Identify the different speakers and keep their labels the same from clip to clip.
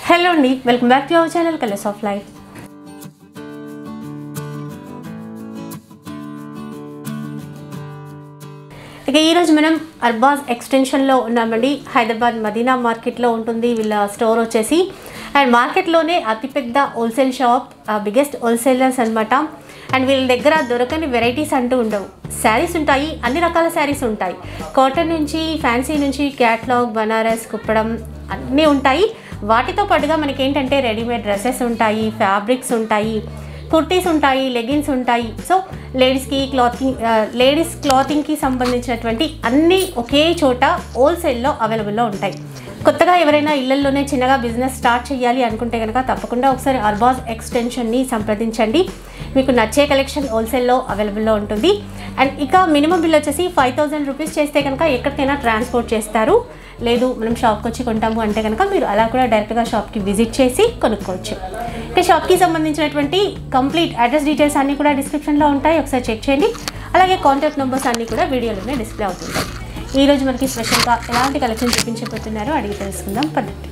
Speaker 1: Hello అండి welcome back to our channel colours of life ఇక ఈరోజు మనం అర్బాజ్ ఎక్స్టెన్షన్లో ఉన్నామండి హైదరాబాద్ మదీనా మార్కెట్లో ఉంటుంది వీళ్ళ స్టోర్ వచ్చేసి అండ్ మార్కెట్లోనే అతిపెద్ద హోల్సేల్ షాప్ బిగ్గెస్ట్ హోల్సేలర్స్ అనమాట అండ్ వీళ్ళ దగ్గర దొరకని వెరైటీస్ అంటూ ఉండవు శారీస్ ఉంటాయి అన్ని రకాల శారీస్ ఉంటాయి కాటన్ నుంచి ఫ్యాన్సీ నుంచి క్యాట్లాగ్ బనారస్ కుప్పడం అన్నీ ఉంటాయి వాటితో పాటుగా మనకి ఏంటంటే రెడీమేడ్ డ్రెస్సెస్ ఉంటాయి ఫ్యాబ్రిక్స్ ఉంటాయి కుర్తీస్ ఉంటాయి లెగిన్స్ ఉంటాయి సో లేడీస్కి క్లాతింగ్ లేడీస్ క్లాతింగ్కి సంబంధించినటువంటి అన్నీ ఒకే చోట హోల్సేల్లో అవైలబుల్లో ఉంటాయి కొత్తగా ఎవరైనా ఇళ్లలోనే చిన్నగా బిజినెస్ స్టార్ట్ చేయాలి అనుకుంటే కనుక తప్పకుండా ఒకసారి అర్బాజ్ ఎక్స్టెన్షన్ని సంప్రదించండి మీకు నచ్చే కలెక్షన్ హోల్సేల్లో అవైలబుల్లో ఉంటుంది అండ్ ఇక మినిమం బిల్ వచ్చేసి ఫైవ్ థౌజండ్ రూపీస్ చేస్తే కనుక ఎక్కడికైనా ట్రాన్స్పోర్ట్ చేస్తారు లేదు మనం షాప్కి వచ్చి కొంటాము అంటే కనుక మీరు అలా కూడా డైరెక్ట్గా షాప్కి విజిట్ చేసి కొనుక్కోవచ్చు ఇక షాప్కి సంబంధించినటువంటి కంప్లీట్ అడ్రస్ డీటెయిల్స్ అన్నీ కూడా డిస్క్రిప్షన్లో ఉంటాయి ఒకసారి చెక్ చేయండి అలాగే కాంటాక్ట్ నెంబర్స్ అన్నీ కూడా వీడియోలోనే డిస్ప్లే అవుతుంటాయి ఈరోజు మనకి స్పెషల్గా ఎలాంటి కలెక్షన్ చూపించబోతున్నారో అడిగి తెలుసుకుందాం పద్ధతి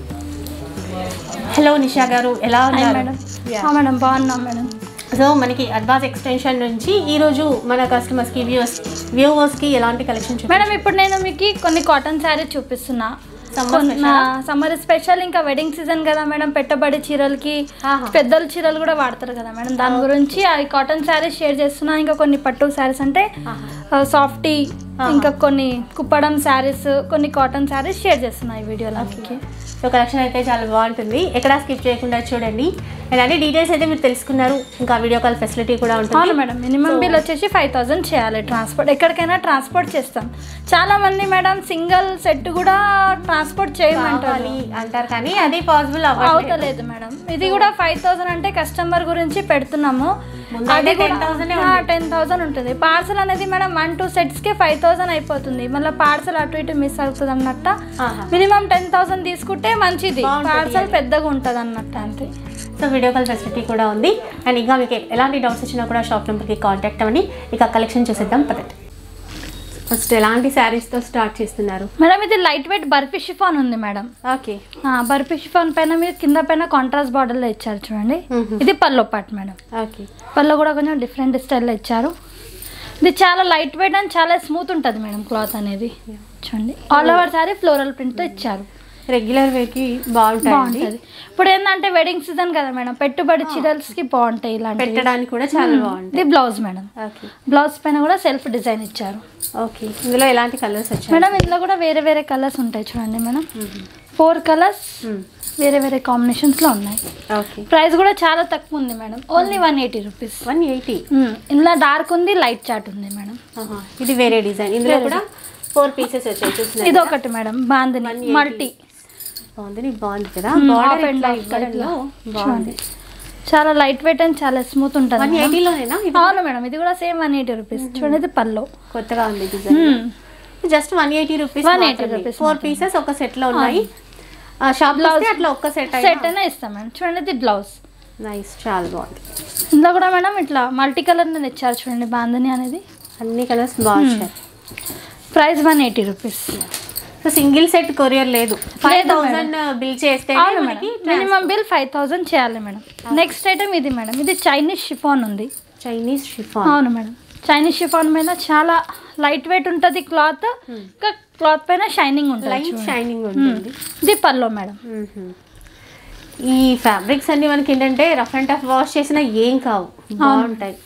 Speaker 1: హలో నిషా గారు ఎలా ఉన్నారు
Speaker 2: మేడం
Speaker 1: Yeah.
Speaker 2: ఆ, మేడం బాగున్నాం మేడం
Speaker 1: సో మనకి అడ్వాన్స్ ఎక్స్టెన్షన్ నుంచి ఈరోజు మన కస్టమర్స్కి వ్యూవర్స్ వ్యూవర్స్కి ఎలాంటి కలెక్షన్ చూపి
Speaker 2: మేడం ఇప్పుడు నేను మీకు కొన్ని కాటన్ శారీ చూపిస్తున్నా
Speaker 1: Summer
Speaker 2: సమ్మర్ స్పెషల్ ఇంకా వెడ్డింగ్ సీజన్ కదా మేడం పెట్టుబడి చీరలకి
Speaker 1: ఆహా.
Speaker 2: పెద్దల చీరలు కూడా వాడతారు కదా మేడం దాని గురించి అవి కాటన్ శారీస్ షేర్ చేస్తున్నా ఇంకా కొన్ని పట్టు శారీస్ అంటే సాఫ్టీ ఇంకా కొన్ని కుప్పడం శారీస్ కొన్ని కాటన్ శారీస్ షేర్ చేస్తున్నా ఈ వీడియోలో మీకు.
Speaker 1: సో కలెక్షన్ అయితే చాలా బాగుంటుంది ఎక్కడా స్కిప్ చేయకుండా చూడండి అండ్ అన్ని డీటెయిల్స్ అయితే మీరు తెలుసుకున్నారు ఇంకా వీడియో కాల్ ఫెసిలిటీ కూడా
Speaker 2: అవును
Speaker 1: ఉంటుంది
Speaker 2: మేడం మినిమం బిల్ వచ్చేసి ఫైవ్ థౌసండ్ చేయాలి ట్రాన్స్పోర్ట్ ఎక్కడికైనా ట్రాన్స్పోర్ట్ చేస్తాం చాలా మంది మేడం సింగిల్ సెట్ కూడా ట్రాన్స్పోర్ట్ చేయమంటారు
Speaker 1: కావాలి అంటారు కానీ అది పాసిబుల్ అవ్వట్లేదు
Speaker 2: అవుతలేదు మేడం ఇది కూడా ఫైవ్ థౌసండ్ అంటే కస్టమర్ గురించి పెడుతున్నాము
Speaker 1: ముందైతే 10,000 ఏ
Speaker 2: టెన్ థౌసండ్ ఉంటుంది పార్సల్ అనేది మేడం వన్ టూ సెట్స్ కి ఫైవ్ థౌసండ్ అయిపోతుంది మళ్ళీ పార్సల్ అటు ఇటు మిస్ అవుతుంది అన్నట్ట
Speaker 1: ఆహా.
Speaker 2: మినిమం టెన్ థౌసండ్ తీసుకుంటే మంచిది
Speaker 1: బాగుంటది
Speaker 2: పార్సల్ పెద్దగా ఉంటుంది అన్నట్టు అంతే
Speaker 1: సో వీడియో కాల్ ఫెసిలిటీ కూడా ఉంది అండ్ ఇంకా మీకు ఎలాంటి డౌట్స్ వచ్చినా కూడా షాప్ నెంబర్కి కాంటాక్ట్ అవ్వండి ఇక కలెక్షన్ చూసేద్దాం పదండి ఫస్ట్ ఎలాంటి శారీస్తో స్టార్ట్ చేస్తున్నారు
Speaker 2: మేడం ఇది లైట్ వెయిట్ బర్ఫీ షిఫాన్ ఉంది మేడం
Speaker 1: ఓకే
Speaker 2: ఆ, బర్ఫీ షిఫాన్ పైన మీరు కింద పైన కాంట్రాస్ట్ బార్డర్లో ఇచ్చారు చూడండి
Speaker 1: మ్మ్.
Speaker 2: ఇది పల్లో పాట్ మేడం
Speaker 1: ఓకే
Speaker 2: పళ్ళు కూడా కొంచెం డిఫరెంట్ స్టైల్లో ఇచ్చారు ఇది చాలా లైట్ వెయిట్ అండ్ చాలా స్మూత్ ఉంటుంది మేడం క్లాత్ అనేది చూడండి ఆల్ ఓవర్ సారీ ఫ్లోరల్ ప్రింట్తో ఇచ్చారు
Speaker 1: రెగ్యులర్ వేకి బాగుంటాయండి
Speaker 2: బాగుంటుంది ఇప్పుడు ఏంటంటే వెడ్డింగ్ సీజన్ కదా మేడం పెట్టుబడి చీరల్స్కి బాగుంటాయి ఇలాంటి
Speaker 1: పెట్టడానికి కూడా చాలా బాగుంటాయి
Speaker 2: ఇది బ్లౌజ్ మేడం
Speaker 1: ఓకే
Speaker 2: బ్లౌజ్ పైన కూడా సెల్ఫ్ డిజైన్ ఇచ్చారు
Speaker 1: ఓకే ఇందులో ఎలాంటి కలర్స్ వచ్చాయి
Speaker 2: మేడం ఇందులో కూడా వేరే వేరే కలర్స్ ఉంటాయి చూడండి మేడం ఫోర్ కలర్స్ వేరే వేరే కాంబినేషన్స్లో ఉన్నాయి
Speaker 1: ఓకే
Speaker 2: ప్రైస్ కూడా చాలా తక్కువ ఉంది madam only one eighty rupees
Speaker 1: one eighty
Speaker 2: ఇందులో డార్క్ ఉంది లైట్ చాట్ ఉంది మేడం
Speaker 1: ఇది వేరే డిజైన్ ఇందులో కూడా ఫోర్ పీసెస్ వచ్చాయి చూస్తున్నారు
Speaker 2: ఇది ఒకటి మేడం బాందిని
Speaker 1: 180.
Speaker 2: మల్టీ
Speaker 1: బాగుంది నీకు బాగుంది కదా
Speaker 2: Hmm,
Speaker 1: బార్డర్
Speaker 2: off and
Speaker 1: ఇట్లా
Speaker 2: off
Speaker 1: ఇవ్వడంలో
Speaker 2: type లో.
Speaker 1: బాగుంది
Speaker 2: చాలా లైట్ వెయిట్ అండ్ చాలా స్మూత్ ఉంటుంది
Speaker 1: వన్
Speaker 2: మేడం.
Speaker 1: ఎయిటీలోనేనా ఇది
Speaker 2: అవును మేడం ఇది కూడా సేమ్ వన్ ఎయిటీ రూపీస్ చూడండి ఇది పల్లో
Speaker 1: కొత్తగా ఉంది design just one eighty rupees
Speaker 2: 180 rupees
Speaker 1: four pieces ఒక సెట్ లో ఉన్నాయి షాప్ లో
Speaker 2: Blouse.
Speaker 1: అట్లా ఒక్క సెట్
Speaker 2: సెట్ అయినా ఇస్తాం మేడం చూడండి ఇది బ్లౌజ్
Speaker 1: నైస్ చాలా బాగుంది
Speaker 2: ఇందులో కూడా మేడం ఇట్లా మల్టీ కలర్ నేను ఇచ్చారు చూడండి బాందని అనేది
Speaker 1: అన్ని కలర్స్ బాగుంటాయి
Speaker 2: price one eighty rupees
Speaker 1: so single set courier లేదు ఫైవ్
Speaker 2: లేదు
Speaker 1: థౌసండ్ బిల్ చేస్తే
Speaker 2: అవును
Speaker 1: మనకి
Speaker 2: madam minimum bill five thousand చేయాలి మేడం నెక్స్ట్ ఐటమ్ ఇది మేడం ఇది చైనీస్ షిఫాన్ ఉంది
Speaker 1: చైనీస్ షిఫాన్
Speaker 2: అవును మేడం చైనీస్ షిఫాన్ పైన చాలా లైట్ వెయిట్ ఉంటుంది క్లాత్ ఇంకా క్లాత్ పైన షైనింగ్ ఉంటుంది
Speaker 1: లైట్
Speaker 2: చూడండి.
Speaker 1: షైనింగ్ ఉంటుంది
Speaker 2: ఇది పల్లో మేడం
Speaker 1: మ్మ్. ఈ ఫ్యాబ్రిక్స్ అన్ని మనకి ఏంటంటే రఫ్ అండ్ టఫ్ వాష్ చేసినా ఏం కావు బాగుంటాయి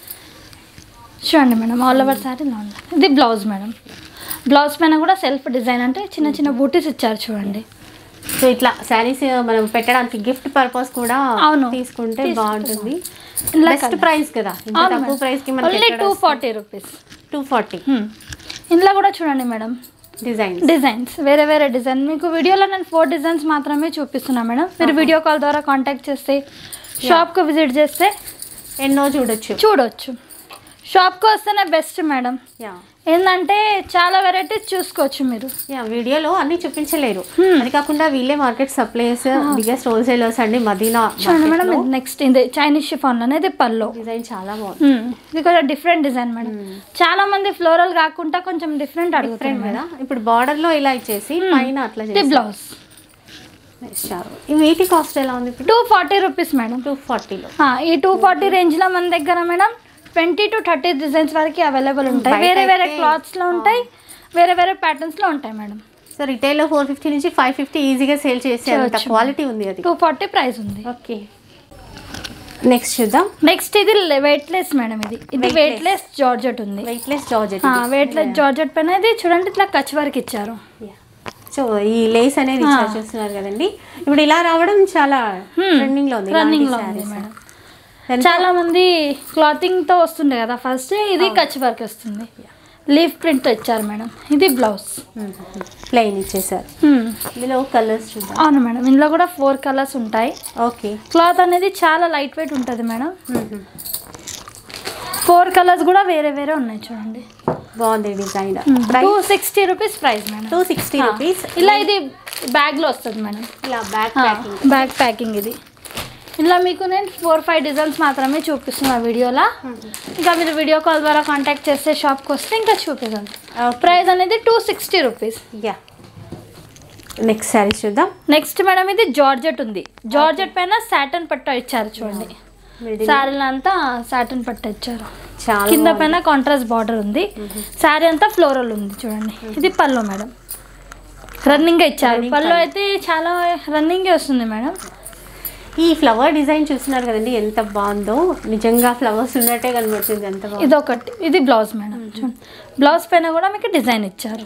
Speaker 2: చూడండి మేడం ఆల్ ఓవర్ సారీ ఇలా ఉంది ఇది బ్లౌజ్ మేడం బ్లౌజ్ పైన కూడా సెల్ఫ్ డిజైన్ అంటే చిన్న చిన్న బూటీస్ ఇచ్చారు చూడండి
Speaker 1: సో ఇట్లా శారీస్ మనం పెట్టడానికి గిఫ్ట్ పర్పస్ కూడా
Speaker 2: అవును.
Speaker 1: తీసుకుంటే
Speaker 2: తీసుకుంటే
Speaker 1: బాగుంటుంది
Speaker 2: ఇలా
Speaker 1: బెస్ట్
Speaker 2: కదా.
Speaker 1: ప్రైస్ కదా ఇంత
Speaker 2: అవును
Speaker 1: తక్కువ
Speaker 2: మేడం.
Speaker 1: ప్రైస్ కి
Speaker 2: only two forty rupees
Speaker 1: two forty
Speaker 2: ఇందులో కూడా చూడండి మేడం
Speaker 1: డిజైన్
Speaker 2: డిజైన్స్ వేరే వేరే డిజైన్ మీకు వీడియోలో నేను ఫోర్ డిజైన్స్ మాత్రమే చూపిస్తున్నా మేడం మీరు వీడియో కాల్ ద్వారా కాంటాక్ట్ చేస్తే షాప్కి విజిట్ చేస్తే
Speaker 1: ఎన్నో చూడొచ్చు
Speaker 2: చూడొచ్చు షాప్కి వస్తేనే బెస్ట్ మేడం
Speaker 1: యా
Speaker 2: ఏంటంటే చాలా వెరైటీస్ చూసుకోవచ్చు మీరు
Speaker 1: యా వీడియోలో అన్ని చూపించలేరు
Speaker 2: Hmm.
Speaker 1: అది కాకుండా వీళ్ళే మార్కెట్ సప్లైస్ బిగ్గెస్ట్ హోల్సేలర్స్ అండి మదీనా
Speaker 2: చూడండి మేడం ఇది నెక్స్ట్ ఇది చైనీస్ షిఫాన్ అనేది పల్లో
Speaker 1: డిజైన్ చాలా బాగుంది
Speaker 2: Hmm. ఇది కొంచెం డిఫరెంట్ డిజైన్ మేడం చాలా మంది ఫ్లోరల్ కాకుండా కొంచెం డిఫరెంట్ అడుగుతారు
Speaker 1: డిఫరెంట్ కదా ఇప్పుడు బార్డర్ లో ఇలా ఇచ్చేసి పైన అట్లా
Speaker 2: ఇది
Speaker 1: చేసి
Speaker 2: బ్లౌజ్
Speaker 1: చాలు ఈ వీటి కాస్ట్ ఎలా ఉంది ఇప్పుడు
Speaker 2: two forty rupees madam
Speaker 1: two ఫార్టీలో
Speaker 2: ఆ, ఈ టూ ఫార్టీ రేంజ్లో మన దగ్గర madam twenty to thirty designs వరకు అవైలబుల్ ఉంటాయి
Speaker 1: బయట
Speaker 2: వేరే వేరే
Speaker 1: అయితే-
Speaker 2: క్లాత్స్లో ఉంటాయి వేరే వేరే ప్యాటర్న్స్లో ఉంటాయి మేడం
Speaker 1: సో రిటైల్లో ఫోర్ ఫిఫ్టీ నుంచి ఫైవ్ ఫిఫ్టీ ఈజీగా సేల్ చేసే అంత
Speaker 2: చేయొచ్చు.
Speaker 1: క్వాలిటీ ఉంది అది
Speaker 2: టూ ఫార్టీ ప్రైస్ ఉంది
Speaker 1: ఓకే నెక్స్ట్ చూద్దాం
Speaker 2: నెక్స్ట్ ఇది వెయిట్లెస్ మేడం ఇది ఇది
Speaker 1: Weightless.
Speaker 2: వెయిట్లెస్ జార్జెట్ ఉంది
Speaker 1: వెయిట్లెస్ జార్జెట్
Speaker 2: వెయిట్లెస్ జార్జెట్ పైన ఇది చూడండి ఇట్లా కచ్ వర్క్ ఇచ్చారు
Speaker 1: సో ఈ లేస్ అనేది ఇచ్చారు చూస్తున్నారు కదండి ఇప్పుడు ఇలా రావడం చాలా ట్రెండింగ్ లో ఉంది
Speaker 2: రన్నింగ్ లో
Speaker 1: ఇలాంటి
Speaker 2: ఉంది
Speaker 1: sarees.
Speaker 2: మేడం
Speaker 1: ఎంత?
Speaker 2: చాలా మంది క్లాతింగ్ తో వస్తుండే కదా ఫస్ట్ ఇది కచ్ వర్క్ వస్తుంది లీఫ్ ప్రింట్ తో ఇచ్చారు మేడం ఇది బ్లౌజ్
Speaker 1: ప్లెయిన్ ఇచ్చేసారు ఇందులో కలర్స్ చూద్దాం
Speaker 2: అవును మేడం ఇందులో కూడా ఫోర్ కలర్స్ ఉంటాయి
Speaker 1: ఓకే
Speaker 2: క్లాత్ అనేది చాలా లైట్ వెయిట్ ఉంటుంది మేడం ఫోర్ కలర్స్ కూడా వేరే వేరే ఉన్నాయి చూడండి
Speaker 1: బాగుంది design
Speaker 2: two
Speaker 1: price
Speaker 2: sixty rupees price madam
Speaker 1: two sixty rupees
Speaker 2: ఇలా ఇది బ్యాగ్ లో వస్తుంది మేడం
Speaker 1: ఇలా బ్యాక్ ప్యాకింగ్
Speaker 2: బ్యాగ్ ప్యాకింగ్ ఇది ఇలా మీకు నేను ఫోర్ ఫైవ్ డిజైన్స్ మాత్రమే చూపిస్తున్నా వీడియోలో ఇంకా మీరు వీడియో కాల్ ద్వారా కాంటాక్ట్ చేస్తే షాప్కి వస్తే ఇంకా చూపించగలను ప్రైస్ అనేది two sixty rupees
Speaker 1: yeah next saris చూద్దాం
Speaker 2: నెక్స్ట్ మేడం ఇది జార్జెట్ ఉంది జార్జెట్ పైన సాటన్ పట్టు ఇచ్చారు చూడండి శారీలు అంతా సాటన్ పట్టు ఇచ్చారు
Speaker 1: చాలా
Speaker 2: కింద పైన కాంట్రాస్ట్ బార్డర్ ఉంది శారీ అంతా ఫ్లోరల్ ఉంది చూడండి ఇది పల్లో మేడం రన్నింగ్ ఇచ్చారు పల్లో అయితే చాలా రన్నింగ్ వస్తుంది మేడం
Speaker 1: ఈ ఫ్లవర్ డిజైన్ చూస్తున్నారు కదండి ఎంత బాగుందో నిజంగా ఫ్లవర్స్ ఉన్నట్టే కనబడుతుంది ఎంత బాగుంది
Speaker 2: ఇది ఒకటి ఇది బ్లౌజ్ మేడం చూడండి బ్లౌజ్ పైన కూడా మీకు డిజైన్ ఇచ్చారు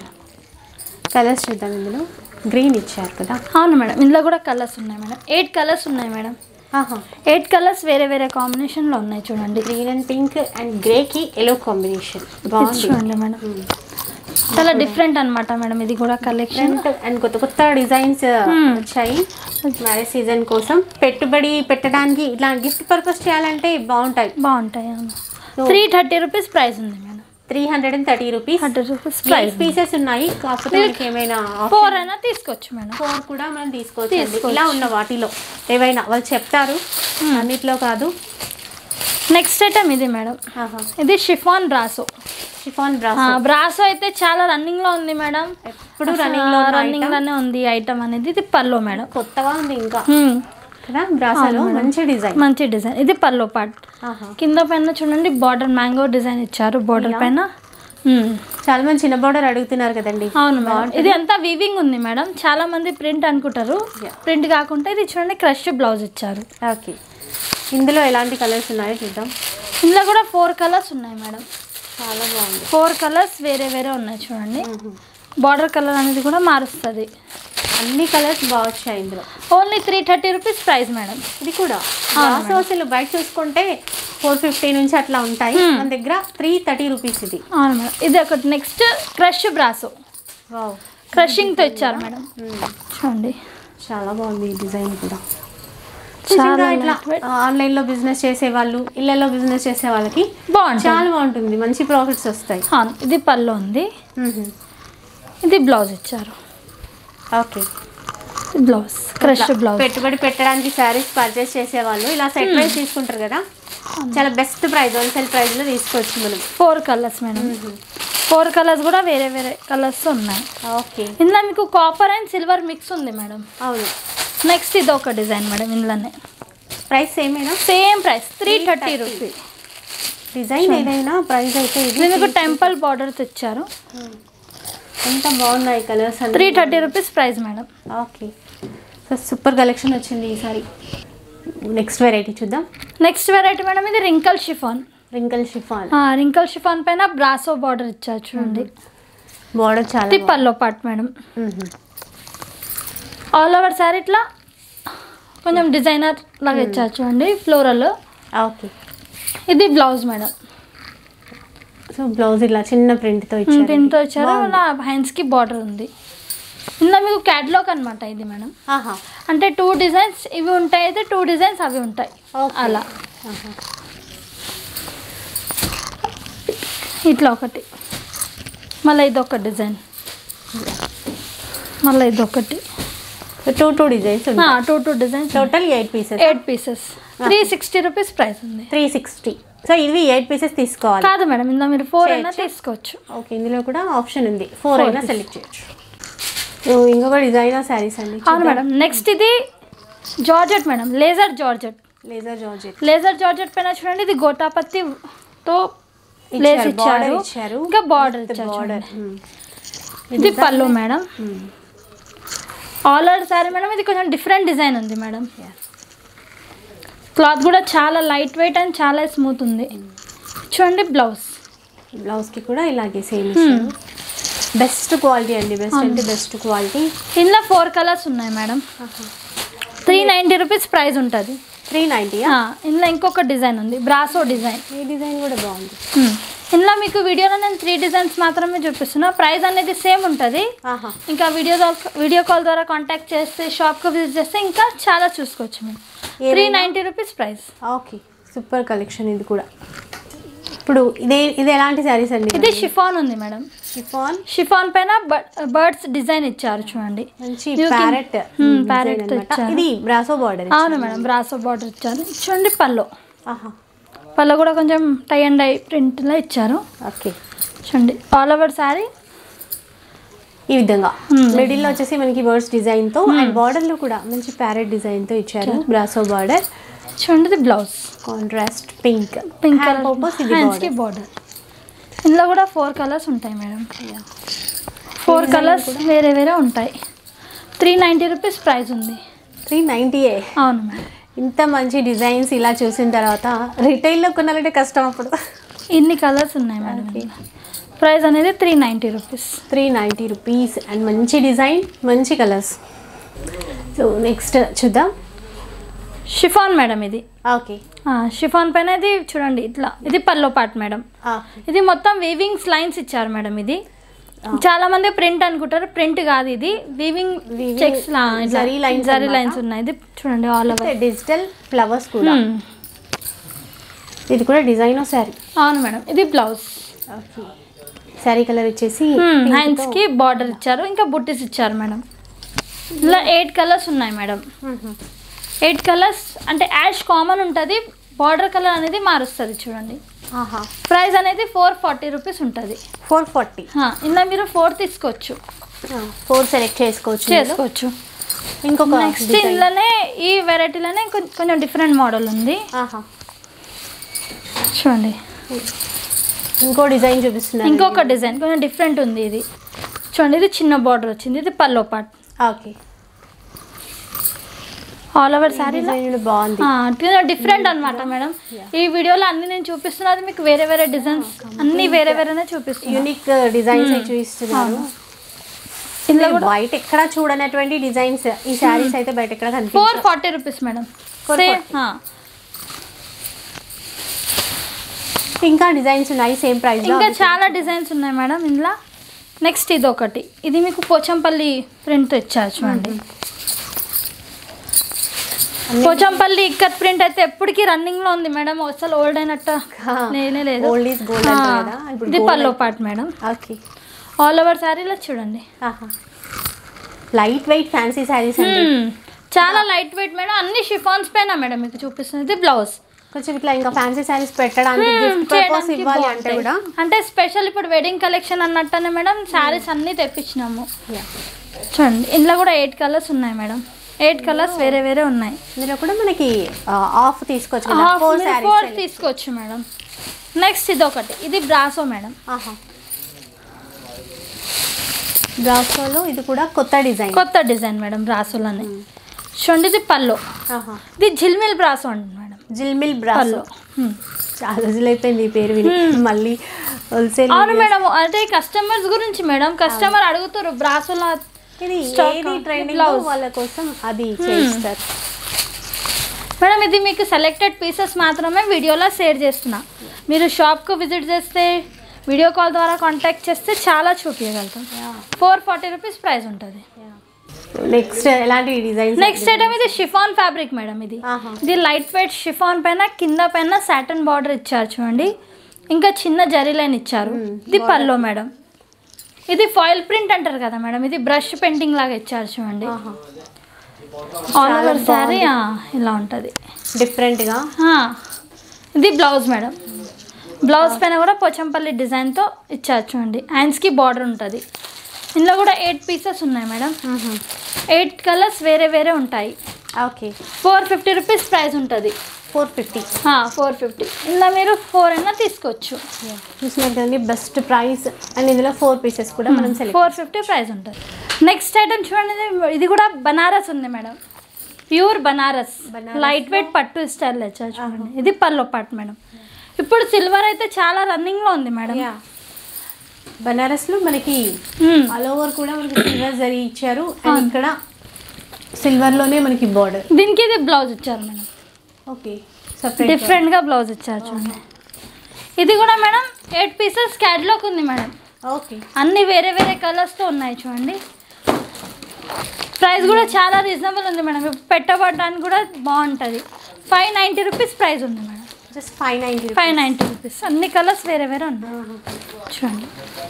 Speaker 1: కలర్స్ చూద్దాం ఇందులో గ్రీన్ ఇచ్చారు కదా
Speaker 2: అవును మేడం ఇందులో కూడా కలర్స్ ఉన్నాయి మేడం ఎయిట్ కలర్స్ ఉన్నాయి మేడం
Speaker 1: ఆహా
Speaker 2: ఎయిట్ కలర్స్ వేరే వేరే కాంబినేషన్లో ఉన్నాయి చూడండి
Speaker 1: green and pink and grey కి ఎల్లో కాంబినేషన్
Speaker 2: ఇది
Speaker 1: బాగుంది
Speaker 2: చూడండి మేడం చాలా డిఫరెంట్ అన్నమాట మేడం ఇది కూడా కలెక్షన్
Speaker 1: అండ్ కొత్త కొత్త డిజైన్స్ వచ్చాయి మ్యారేజ్ సీజన్ కోసం పెట్టుబడి పెట్టడానికి ఇట్లా గిఫ్ట్ పర్పస్ చేయాలంటే బాగుంటాయి
Speaker 2: బాగుంటాయి త్రీ థర్టీ రూపీస్ ప్రైస్ ఉంది madam
Speaker 1: three hundred and thirty rupees
Speaker 2: thirty rupees
Speaker 1: price
Speaker 2: price
Speaker 1: pieces ఉన్నాయి కాకపోతే మనకి ఏమైనా
Speaker 2: ఫోర్ అయినా తీసుకోవచ్చు మేడం
Speaker 1: ఫోర్ కూడా మనం తీసుకోవచ్చు
Speaker 2: తీసుకోవచ్చు.
Speaker 1: ఇలా ఉన్న వాటిలో ఏవైనా వాళ్ళు చెప్తారు అన్నిట్లో కాదు
Speaker 2: నెక్స్ట్ ఐటమ్ ఇది మేడం
Speaker 1: ఆహా
Speaker 2: ఇది chiffon brasso
Speaker 1: chiffon brasso
Speaker 2: brasso అయితే చాలా రన్నింగ్ లో ఉంది మేడం
Speaker 1: ఎప్పుడు రన్నింగ్ లో
Speaker 2: రన్నింగ్ లోనే ఉంది ఐటమ్ అనేది ఇది పల్లో మేడం
Speaker 1: కొత్తగా ఉంది ఇంకా
Speaker 2: హ్మ్.
Speaker 1: కదా బ్రాసాలో మంచి డిజైన్
Speaker 2: మంచి డిజైన్ ఇది పల్లో పార్ట్
Speaker 1: ఆహా
Speaker 2: కింద పైన చూడండి బార్డర్ మ్యాంగో డిజైన్ ఇచ్చారు బార్డర్ పైన హ్మ్.
Speaker 1: చాలా మంది చిన్న బార్డర్ అడుగుతున్నారు కదండి
Speaker 2: అవును మేడం ఇది అంతా వీవింగ్ ఉంది మేడం చాలా మంది ప్రింట్ అనుకుంటారు
Speaker 1: Yeah.
Speaker 2: ప్రింట్ కాకుండా ఇది చూడండి క్రష్ బ్లౌజ్ ఇచ్చారు
Speaker 1: ఓకే ఇందులో ఎలాంటి కలర్స్ ఉన్నాయో చూద్దాం
Speaker 2: ఇందులో కూడా ఫోర్ కలర్స్ ఉన్నాయి మేడం
Speaker 1: చాలా బాగుంది
Speaker 2: ఫోర్ కలర్స్ వేరే వేరే ఉన్నాయి చూడండి బార్డర్ కలర్ అనేది కూడా మారుస్తుంది
Speaker 1: అన్ని కలర్స్ బాగా వచ్చాయి ఇందులో
Speaker 2: only three thirty rupees price madam
Speaker 1: ఇది కూడా బ్రాసో అసలు బయట చూసుకుంటే ఫోర్ ఫిఫ్టీ నుంచి అట్లా ఉంటాయి మన దగ్గర త్రీ థర్టీ రూపీస్ ఇది
Speaker 2: అవును మేడం ఇది ఒకటి నెక్స్ట్ క్రష్ బ్రాసో
Speaker 1: వావ్
Speaker 2: క్రషింగ్తో ఇచ్చారు మేడం చూడండి
Speaker 1: చాలా బాగుంది ఈ డిజైన్ కూడా
Speaker 2: చాలా
Speaker 1: నిజంగా ఇట్లా
Speaker 2: lightweight.
Speaker 1: ఆన్లైన్ లో బిజినెస్ చేసే వాళ్ళు ఇళ్లలో బిజినెస్ చేసే వాళ్ళకి
Speaker 2: బాగుంటుంది
Speaker 1: చాలా బాగుంటుంది మంచి ప్రాఫిట్స్ వస్తాయి
Speaker 2: అవును ఇది పళ్ళు ఉంది ఇది బ్లౌజ్ ఇచ్చారు
Speaker 1: ఓకే
Speaker 2: బ్లౌజ్ క్రష్ బ్లౌజ్
Speaker 1: పెట్టుబడి పెట్టడానికి శారీస్ పర్చేస్ చేసే వాళ్ళు ఇలా సెట్ ప్రైస్ తీసుకుంటారు కదా చాలా బెస్ట్ ప్రైస్ హోల్సేల్ ప్రైస్ లో తీసుకోవచ్చు మనం
Speaker 2: four colours madam four colours కూడా వేరే వేరే కలర్స్ ఉన్నాయి
Speaker 1: ఓకే
Speaker 2: ఇందులో మీకు కాపర్ అండ్ సిల్వర్ మిక్స్ ఉంది మేడం
Speaker 1: అవును
Speaker 2: నెక్స్ట్ ఇది ఒక డిజైన్ మేడం ఇందులోనే
Speaker 1: ప్రైస్ ఏమైనా
Speaker 2: same price three thirty rupees
Speaker 1: design ఏదైనా ప్రైస్ అయితే ఇది
Speaker 2: ఇది మీకు టెంపుల్ బార్డర్ తెచ్చారు
Speaker 1: ఎంత బాగున్నాయి colours
Speaker 2: three thirty rupees price madam
Speaker 1: okay so super collection వచ్చింది ఈసారి నెక్స్ట్ వెరైటీ చూద్దాం
Speaker 2: నెక్స్ట్ వెరైటీ మేడం ఇది wrinkle chiffon
Speaker 1: wrinkle chiffon
Speaker 2: wrinkle chiffon పైన బ్రాసో బార్డర్ ఇచ్చారు చూడండి
Speaker 1: బార్డర్ చాలా
Speaker 2: ఇది పల్లో పార్ట్ మేడం
Speaker 1: మ్మ్.
Speaker 2: ఆల్ ఓవర్ సారీ ఇట్లా కొంచెం డిజైనర్ లాగా ఇచ్చారు చూడండి ఫ్లోరల్
Speaker 1: ఓకే
Speaker 2: ఇది బ్లౌజ్ మేడం
Speaker 1: సో బ్లౌజ్ ఇలా చిన్న ప్రింట్తో ఇచ్చారు
Speaker 2: ప్రింట్తో ఇచ్చారు అలా హ్యాండ్స్కి బార్డర్ ఉంది ఇందులో మీకు క్యాట్లాగ్ అనమాట ఇది మేడం
Speaker 1: ఆహా
Speaker 2: అంటే టూ డిజైన్స్ ఇవి ఉంటాయి అయితే టూ డిజైన్స్ అవి ఉంటాయి
Speaker 1: Okay.
Speaker 2: అలా
Speaker 1: ఆహా.
Speaker 2: ఇట్లా ఒకటి మళ్ళీ ఇది ఒక డిజైన్ మళ్ళీ ఇది ఒకటి
Speaker 1: సో టూ టూ డిజైన్స్ ఉంటాయి
Speaker 2: two two designs
Speaker 1: total eight pieces
Speaker 2: eight pieces three sixty rupees price ఉంది
Speaker 1: త్రీ సిక్స్టీ సో ఇవి ఎయిట్ పీసెస్ తీసుకోవాలి
Speaker 2: కాదు మేడం ఇందులో మీరు ఫోర్ అయినా
Speaker 1: చేయొచ్చా?
Speaker 2: తీసుకోవచ్చు
Speaker 1: ఓకే ఇందులో కూడా ఆప్షన్ ఉంది ఫోర్
Speaker 2: Four
Speaker 1: అయినా
Speaker 2: pieces.
Speaker 1: సెలెక్ట్ చేయొచ్చు ఇంకొక డిజైనర్ శారీస్ అండి
Speaker 2: అవును మేడం నెక్స్ట్ ఇది georgette madam laser georgette
Speaker 1: laser georgette
Speaker 2: laser georgette పైన చూడండి ఇది గోటాపత్తితో లేస్
Speaker 1: బార్డర్
Speaker 2: ఇచ్చారు
Speaker 1: ఇచ్చారు
Speaker 2: ఇంకా బార్డర్ ఇచ్చారు
Speaker 1: బార్డర్
Speaker 2: చూడండి. ఇది pallu madam all over sari madam ఇది కొంచెం డిఫరెంట్ డిజైన్ ఉంది మేడం క్లాత్ కూడా చాలా లైట్ వెయిట్ అండ్ చాలా స్మూత్ ఉంది చూడండి బ్లౌజ్
Speaker 1: బ్లౌజ్ కి కూడా ఇలాగే సేమ్ ఇచ్చారు బెస్ట్ క్వాలిటీ అండి బెస్ట్ అంటే బెస్ట్ క్వాలిటీ
Speaker 2: ఇందులో ఫోర్ కలర్స్ ఉన్నాయి madam three ninety rupees price ఉంటుంది
Speaker 1: త్రీ నైంటీ
Speaker 2: ఇందులో ఇంకొక డిజైన్ ఉంది బ్రాసో డిజైన్
Speaker 1: ఈ డిజైన్ కూడా బాగుంది
Speaker 2: ఇందులో మీకు వీడియోలో నేను త్రీ డిజైన్స్ మాత్రమే చూపిస్తున్నా ప్రైస్ అనేది సేమ్ ఉంటుంది
Speaker 1: ఆహా
Speaker 2: ఇంకా వీడియో కాల్ వీడియో కాల్ ద్వారా కాంటాక్ట్ చేస్తే షాప్కి విజిట్ చేస్తే ఇంకా చాలా చూసుకోవచ్చు మేము three ninety rupees price
Speaker 1: okay super collection ఇది కూడా ఇప్పుడు ఇదే ఇది ఎలాంటి శారీస్ అండి
Speaker 2: ఇది షిఫాన్ ఉంది మేడం
Speaker 1: షిఫాన్
Speaker 2: షిఫాన్ పైన బర్డ్స్ డిజైన్ ఇచ్చారు చూడండి
Speaker 1: మంచి
Speaker 2: ఇది ఒక-
Speaker 1: ప్యారెట్
Speaker 2: Hmm, parrot తో ఇచ్చారు.
Speaker 1: ఇది బ్రాసో బార్డర్
Speaker 2: అవును మేడం బ్రాసో బార్డర్ ఇచ్చారు చూడండి పళ్ళు
Speaker 1: ఆహా
Speaker 2: పళ్ళు కూడా కొంచెం టై అండ్ డై ప్రింట్లో ఇచ్చారు
Speaker 1: ఓకే
Speaker 2: చూడండి ఆల్ ఓవర్ శారీ
Speaker 1: ఈ విధంగా
Speaker 2: Hmm.
Speaker 1: మిడిల్ లో వచ్చేసి మనకి బర్డ్స్ డిజైన్ తో అండ్ బార్డర్ లో కూడా మంచి ప్యారెట్ డిజైన్ తో ఇచ్చారు బ్రాసో బార్డర్
Speaker 2: చూడండి ఇది blouse
Speaker 1: contrast pink
Speaker 2: pink
Speaker 1: hand
Speaker 2: colour
Speaker 1: purpose ఇది
Speaker 2: హ్యాండ్స్కి బార్డర్ ఇందులో కూడా ఫోర్ కలర్స్ ఉంటాయి మేడం ఫోర్ కలర్స్ వేరే వేరే ఉంటాయి త్రీ నైంటీ రూపీస్ ప్రైస్ ఉంది
Speaker 1: త్రీ నైంటీ
Speaker 2: అవును మేడం
Speaker 1: ఇంత మంచి డిజైన్స్ ఇలా చూసిన తర్వాత రిటైల్లో కొనాలంటే కష్టం అప్పుడు
Speaker 2: ఇన్ని కలర్స్ ఉన్నాయి మేడం ప్రైస్ అనేది three ninety rupees
Speaker 1: three ninety rupees and మంచి డిజైన్ మంచి కలర్స్ సో నెక్స్ట్ చూద్దాం
Speaker 2: షిఫాన్ మేడం ఇది
Speaker 1: ఓకే
Speaker 2: ఆ, షిఫాన్ పైన ఇది చూడండి ఇట్లా ఇది పల్లో పాట్ మేడం ఇది మొత్తం వీవింగ్స్ లైన్స్ ఇచ్చారు మేడం ఇది చాలా మంది ప్రింట్ అనుకుంటారు ప్రింట్ కాదు ఇది వీవింగ్
Speaker 1: Weaving
Speaker 2: చెక్స్ లా ఇట్లా
Speaker 1: జరీ lines
Speaker 2: జరీ
Speaker 1: అన్నమాట.
Speaker 2: లైన్స్ ఉన్నాయి ఇది చూడండి ఆల్ ఓవర్
Speaker 1: డిజిటల్ ఫ్లవర్స్ కూడా ఇది కూడా డిజైన్ శారీ
Speaker 2: అవును మేడం ఇది బ్లౌజ్
Speaker 1: ఓకే శారీ కలర్ వచ్చేసి
Speaker 2: హ్యాండ్స్ కి బార్డర్ ఇచ్చారు ఇంకా బుట్టీస్ ఇచ్చారు మేడం ఇలా ఎయిట్ కలర్స్ ఉన్నాయి మేడం ఎయిట్ కలర్స్ అంటే యాష్ కామన్ ఉంటుంది బార్డర్ కలర్ అనేది మారుస్తుంది చూడండి ప్రైస్ అనేది ఫోర్ ఫార్టీ రూపీస్ ఉంటుంది
Speaker 1: ఫోర్ ఫార్టీ
Speaker 2: ఇందులో మీరు ఫోర్ తీసుకోవచ్చు
Speaker 1: ఫోర్ సెలెక్ట్ చేసుకోవచ్చు ఇందులో.
Speaker 2: చేసుకోవచ్చు
Speaker 1: ఇంకొక
Speaker 2: నెక్స్ట్
Speaker 1: design.
Speaker 2: ఇందులోనే ఈ వెరైటీలోనే కొం- కొంచెం డిఫరెంట్ మోడల్ ఉంది
Speaker 1: ఆహా.
Speaker 2: చూడండి
Speaker 1: ఇంకో డిజైన్ చూపిస్తున్నారు
Speaker 2: ఇంకొక డిజైన్ కొంచెం డిఫరెంట్ ఉంది ఇది చూడండి ఇది చిన్న బార్డర్ వచ్చింది ఇది పల్లో part
Speaker 1: okay
Speaker 2: all over sari
Speaker 1: design బాగుంది
Speaker 2: డిఫరెంట్ అన్నమాట మేడం ఈ వీడియోలో అన్ని నేను చూపిస్తున్నది మీకు వేరే వేరే డిజైన్స్ అన్ని వేరే వేరేనే చూపిస్తున్నాను
Speaker 1: యూనిక్ డిజైన్స్ చూపిస్తున్నారు
Speaker 2: ఇందులో కూడా
Speaker 1: బయట ఎక్కడ చూడనటువంటి డిజైన్స్ ఈ శారీస్ అయితే బయట ఎక్కడ
Speaker 2: ఫోర్
Speaker 1: కనిపించవు
Speaker 2: ఫార్టీ రూపీస్ మేడం
Speaker 1: 440. ఇంకా డిజైన్స్ ఉన్నాయి సేమ్ ప్రైస్ లో
Speaker 2: ఇంకా చాలా డిజైన్స్ ఉన్నాయి మేడం ఇందులో నెక్స్ట్ ఇది ఒకటి ఇది మీకు పోచంపల్లి ప్రింట్ ఇచ్చారు చూడండి పోచంపల్లి ఇక్కత్ ప్రింట్ అయితే ఎప్పటికీ రన్నింగ్ లో ఉంది మేడం అసలు ఓల్డ్ అయినట్టు లేనే లేదు
Speaker 1: ఓల్డ్ ఈజ్ గోల్డ్
Speaker 2: ఆ,
Speaker 1: అంటారు కదా ఇప్పుడు
Speaker 2: ఇది పల్లో pot madam
Speaker 1: okay
Speaker 2: all over శారీలో చూడండి
Speaker 1: లైట్ వెయిట్ ఫ్యాన్సీ శారీస్ అండి
Speaker 2: Hmm. చాలా లైట్ వెయిట్ మేడం అన్ని షిఫాన్స్ పైన మేడం మీకు చూపిస్తుంది ఇది బ్లౌజ్
Speaker 1: కొంచెం ఇట్లా ఇంకా ఫ్యాన్సీ శారీస్ పెట్టడానికి గిఫ్ట్ పర్పస్ ఇవ్వాలి అంటే కూడా
Speaker 2: అంటే స్పెషల్ ఇప్పుడు వెడ్డింగ్ కలెక్షన్ అన్నట్టనే మేడం శారీస్ అన్ని తెప్పించినాము
Speaker 1: Yeah.
Speaker 2: చూడండి ఇందులో కూడా ఎయిట్ కలర్స్ ఉన్నాయి మేడం ఎయిట్ కలర్స్ వేరే వేరే ఉన్నాయి
Speaker 1: ఇందులో కూడా మనకి ఆఫ్ తీసుకోవచ్చు కదా
Speaker 2: Half
Speaker 1: ఫోర్
Speaker 2: మీరు four
Speaker 1: శారీస్
Speaker 2: తీసుకోవచ్చు మేడం నెక్స్ట్ ఇది ఒకటి ఇది బ్రాసో మేడం
Speaker 1: ఆహా బ్రాసోలో ఇది కూడా కొత్త డిజైన్
Speaker 2: కొత్త డిజైన్ మేడం బ్రాసోలోనే చూడండి ఇది పల్లో
Speaker 1: ఆహా
Speaker 2: ఇది జిల్మిల్ బ్రాసో అండి మేడం
Speaker 1: జిల్మిల్ బ్రాసో
Speaker 2: పల్లో Hmm.
Speaker 1: చాలా రోజులు అయిపోయింది ఈ పేరు విని మళ్ళీ హోల్సేల్
Speaker 2: అవును మేడం అంటే కస్టమర్స్ గురించి మేడం కస్టమర్ అడుగుతారు బ్రాసోలో
Speaker 1: ఇది
Speaker 2: Stock
Speaker 1: ఏది
Speaker 2: ఆ,
Speaker 1: ట్రెండింగ్
Speaker 2: blouse.
Speaker 1: వాళ్ళ కోసం అది చేస్తారు
Speaker 2: మేడం ఇది మీకు సెలెక్టెడ్ పీసెస్ మాత్రమే వీడియోలో షేర్ చేస్తున్నా మీరు షాప్కు విజిట్ చేస్తే వీడియో కాల్ ద్వారా కాంటాక్ట్ చేస్తే చాలా చూపించగలుగుతాం ఫోర్ ఫార్టీ రూపీస్ ప్రైస్ ఉంటుంది
Speaker 1: నెక్స్ట్ ఎలాంటి డిజైన్స్
Speaker 2: నెక్స్ట్ ఐటమ్ ఇది షిఫాన్ ఫ్యాబ్రిక్ మేడం ఇది
Speaker 1: ఆహా.
Speaker 2: ఇది లైట్ వెయిట్ షిఫాన్ పైన కింద పైన సాటన్ బార్డర్ ఇచ్చారు చూడండి ఇంకా చిన్న జరీ లైన్ ఇచ్చారు ఇది పల్లో మేడం ఇది ఫాయిల్ ప్రింట్ అంటారు కదా మేడం ఇది బ్రష్ పెయింటింగ్ లాగా ఇచ్చారు చూడండి ఆల్ ఓవర్ శారీ ఇలా ఉంటుంది
Speaker 1: డిఫరెంట్ గా
Speaker 2: ఇది బ్లౌజ్ మేడం బ్లౌజ్ పైన కూడా పోచంపల్లి డిజైన్తో ఇచ్చారు చూడండి హ్యాండ్స్కి బార్డర్ ఉంటుంది ఇందులో కూడా ఎయిట్ పీసెస్ ఉన్నాయి మేడం ఎయిట్ కలర్స్ వేరే వేరే ఉంటాయి
Speaker 1: okay
Speaker 2: four fifty rupees price ఉంటుంది
Speaker 1: ఫోర్ ఫిఫ్టీ
Speaker 2: ఫోర్ ఫిఫ్టీ ఇందులో మీరు ఫోర్ అయినా తీసుకోవచ్చు
Speaker 1: చూసినట్టు కదండి బెస్ట్ ప్రైస్ అండ్ ఇందులో ఫోర్ పీసెస్ కూడా మనం సెలెక్ట్
Speaker 2: ఫోర్ ఫిఫ్టీ ప్రైస్ ఉంటుంది నెక్స్ట్ ఐటమ్ చూడండి ఇది- ఇది కూడా బనారస్ ఉంది మేడం ప్యూర్ బనారస్
Speaker 1: బనారస్లో-
Speaker 2: లైట్ వెయిట్ పట్టు స్టైల్ వచ్చారు చూడండి ఇది పల్లో పాట్ మేడం ఇప్పుడు సిల్వర్ అయితే చాలా రన్నింగ్ లో ఉంది మేడం
Speaker 1: యా బనారస్లో మనకి
Speaker 2: మ్మ్.
Speaker 1: ఆల్ ఓవర్ కూడా మనకి సిల్వర్ జరీ ఇచ్చారు అండ్ ఇక్కడ సిల్వర్లోనే మనకి బార్డర్
Speaker 2: దీనికి ఇది బ్లౌజ్ ఇచ్చారు మేడం
Speaker 1: ఓకే సపరేట్
Speaker 2: డిఫరెంట్ గా బ్లౌజ్ ఇచ్చారు చూడండి ఇది కూడా మేడం ఎయిట్ పీసెస్ క్యాట్లాగ్ ఉంది మేడం
Speaker 1: ఓకే
Speaker 2: అన్ని వేరే వేరే కలర్స్ తో ఉన్నాయి చూడండి ప్రైస్ కూడా చాలా రీజనబుల్ ఉంది మేడం ఇప్పుడు పెట్టబడడానికి కూడా బాగుంటుంది ఫైవ్ నైంటీ రూపీస్ ప్రైస్ ఉంది madam
Speaker 1: just five ninety
Speaker 2: five ninety rupees అన్ని కలర్స్ వేరే వేరే ఉన్నాయి చూడండి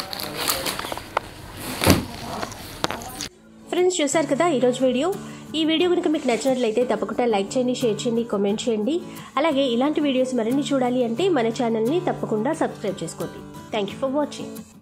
Speaker 3: ఫ్రెండ్స్ చూసారు కదా ఈరోజు వీడియో ఈ వీడియో కనుక మీకు నచ్చినట్లయితే తప్పకుండా లైక్ చేయండి షేర్ చేయండి కామెంట్ చేయండి అలాగే ఇలాంటి వీడియోస్ మరిన్ని చూడాలి అంటే మన ఛానల్ని తప్పకుండా సబ్స్క్రైబ్ చేసుకోండి థ్యాంక్ యూ ఫర్ వాచింగ్